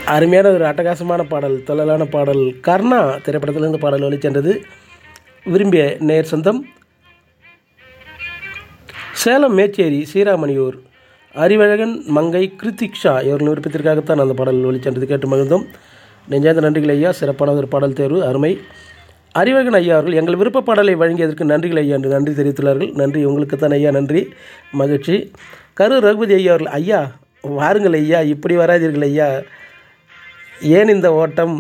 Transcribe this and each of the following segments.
அருமையான ஒரு அட்டகாசமான பாடல் தொல்லலான பாடல் கர்ணா திரைப்படத்திலிருந்து பாடல் ஒலிச்சென்றது விரும்பிய நேர் சொந்தம் சேலம் மேச்சேரி சீராமணியூர் அறிவழகன் மங்கை கிருத்திக்ஷா இவர்கள் விருப்பத்திற்காகத்தான் அந்த பாடல் ஒலிச்சென்றது கேட்டு மகிழ்ந்தோம் நெஞ்சார்ந்த நன்றிகள் ஐயா சிறப்பான ஒரு பாடல் தேர்வு அருமை அறிவழகன் ஐயா அவர்கள் எங்கள் விருப்ப பாடலை வழங்கியதற்கு நன்றிகள் ஐயா என்று நன்றி தெரிவித்துள்ளார்கள் நன்றி உங்களுக்குத்தான் ஐயா நன்றி மகிழ்ச்சி கரூர் ரகுபதி ஐயா அவர்கள் ஐயா வாருங்கள் ஐயா இப்படி வராதீர்கள் ஐயா ஏன் இந்த ஓட்டம்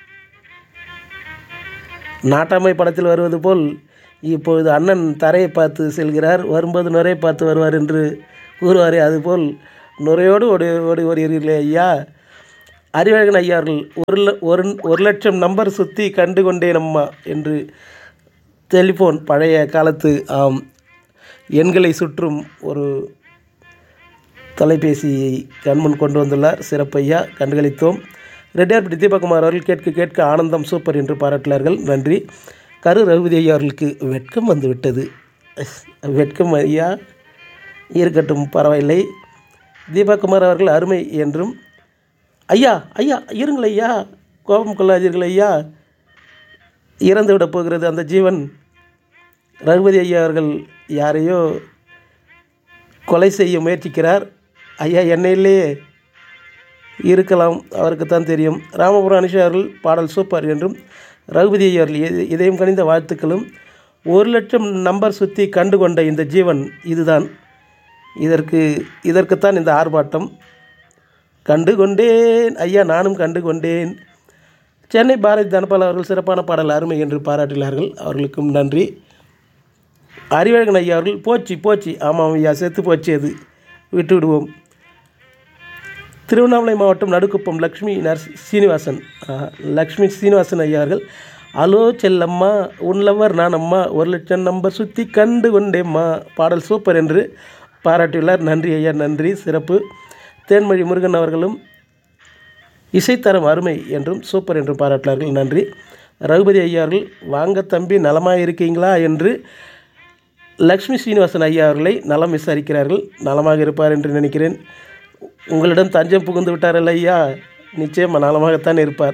நாட்டாமை படத்தில் வருவது போல் இப்பொழுது அண்ணன் தரையை பார்த்து செல்கிறார் வரும்போது நுரையை பார்த்து வருவார் என்று கூறுவாரே அதுபோல் நுரையோடு ஓடி ஓடி வருகிறீர்களே ஐயா அறிவழகன் ஐயா அவர்கள் ஒரு ல- ஒரு ஒரு லட்சம் நம்பர் சுற்றி கண்டு கொண்டேன் அம்மா என்று டெலிஃபோன் பழைய காலத்து ஆம் எண்களை சுற்றும் ஒரு தொலைபேசியை கண்முன் கொண்டு வந்துள்ளார் சிறப்பையா கண்டுகளித்தோம் ரெட்டியார்பட்டி தீபகுமார் அவர்கள் கேட்க கேட்க ஆனந்தம் சூப்பர் என்று பாராட்டினார்கள் நன்றி கரு ரகுபதி ஐயா அவர்களுக்கு வெட்கம் வந்து விட்டது வெட்கம் ஐயா இருக்கட்டும் பரவாயில்லை தீபகுமார் அவர்கள் அருமை என்றும் ஐயா ஐயா இருங்கள் ஐயா கோபம் கொள்ளாதீர்கள் ஐயா இறந்து விடப் போகிறது அந்த ஜீவன் ரகுபதி ஐயா அவர்கள் யாரையோ கொலை செய்ய முயற்சிக்கிறார் ஐயா என்னையிலேயே இருக்கலாம் அவருக்கு தான் தெரியும் ராமபுரம் அனுஷா அவர்கள் பாடல் சூப்பர் என்றும் ரகுபதி ஐயா அவர்கள் இத- இதயம் கனிந்த வாழ்த்துக்களும் ஒரு லட்சம் நம்பர் சுற்றி கண்டு கொண்ட இந்த ஜீவன் இதுதான் இதற்கு இதற்குத்தான் இந்த ஆர்ப்பாட்டம் கண்டு கொண்டேன் ஐயா நானும் கண்டு கொண்டேன் சென்னை பாரதி தனபால் அவர்கள் சிறப்பான பாடல் அருமை என்று பாராட்டினார்கள் அவர்களுக்கும் நன்றி அறிவழகன் ஐயா அவர்கள் போச்சு போச்சு ஆமாம் ஐயா செத்து போச்சு அது விட்டு விடுவோம் திருவண்ணாமலை மாவட்டம் நடுக்குப்பம் லக்ஷ்மி நர்ஸ் சீனிவாசன் ஆ, லக்ஷ்மி சீனிவாசன் ஐயா அவர்கள் அலோ செல்லம்மா உன் லவ்வர் நான் அம்மா ஒரு லட்சம் நம்பர் சுற்றி கண்டு கொண்டேம்மா பாடல் சூப்பர் என்று பாராட்டியுள்ளார் நன்றி ஐயா நன்றி சிறப்பு தேன்மொழி முருகன் அவர்களும் இசைத்தரம் அருமை என்றும் சூப்பர் என்றும் பாராட்டினார்கள் நன்றி ரகுபதி ஐயா அவர்கள் வாங்க தம்பி நலமாக இருக்கீங்களா என்று லக்ஷ்மி சீனிவாசன் ஐயா அவர்களை நலம் விசாரிக்கிறார்கள் நலமாக இருப்பார் என்று நினைக்கிறேன் உங்களிடம் தஞ்சம் புகுந்து விட்டார்கள் ஐயா நிச்சயம் நலமாகத்தான் இருப்பார்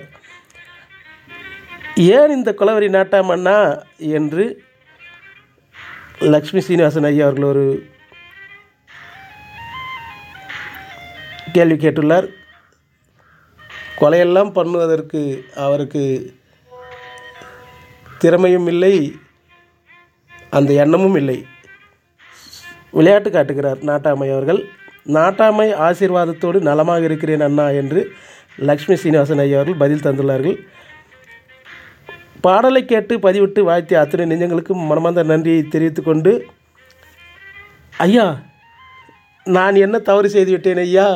ஏன் இந்த குலவரி நாட்டாமண்ணா என்று லக்ஷ்மி சீனிவாசன் ஐயா அவர்கள் ஒரு கேள்வி கேட்டுள்ளார் கொலையெல்லாம் பண்ணுவதற்கு அவருக்கு திறமையும் இல்லை அந்த எண்ணமும் இல்லை விளையாட்டு காட்டுகிறார் நாட்டாமை அவர்கள் நாட்டாமை ஆசீர்வாதத்தோடு நலமாக இருக்கிறேன் அண்ணா என்று லக்ஷ்மி சீனிவாசன் ஐயா அவர்கள் பதில் தந்துள்ளார்கள் பாடலை கேட்டு பதிவிட்டு வாழ்த்திய அத்தனை நெஞ்சங்களுக்கும் மனமார்ந்த நன்றியை தெரிவித்துக் கொண்டு ஐயா நான் என்ன தவறு செய்து விட்டேன் ஐயா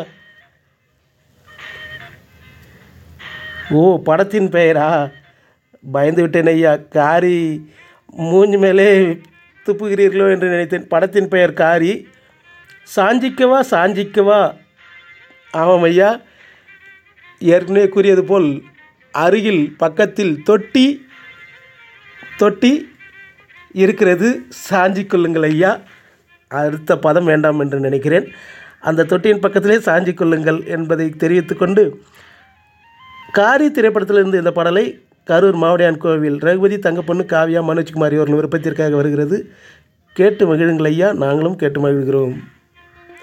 ஓ படத்தின் பெயரா பயந்து விட்டேன் ஐயா காரி மூஞ்சி மேலே துப்புகிறீர்களோ என்று நினைத்தேன் படத்தின் பெயர் காரி சாஞ்சிக்கவா சாஞ்சிக்கவா ஆமாம் ஐயா ஏற்கனவே கூறியது போல் அருகில் பக்கத்தில் தொட்டி தொட்டி இருக்கிறது சாஞ்சிக் கொள்ளுங்கள் ஐயா அடுத்த பதம் வேண்டாம் என்று நினைக்கிறேன் அந்த தொட்டியின் பக்கத்திலே சாஞ்சிக் கொள்ளுங்கள் என்பதை தெரிவித்துக்கொண்டு காரி திரைப்படத்திலிருந்து இந்த பாடலை கரூர் மாவடியான் கோவில் ரகுபதி தங்கப்பொண்ணு காவியா மனோஜ்குமாரி அவர்கள் விருப்பத்திற்காக வருகிறது கேட்டு மகிழுங்கள் ஐயா நாங்களும் கேட்டு மகிழ்கிறோம்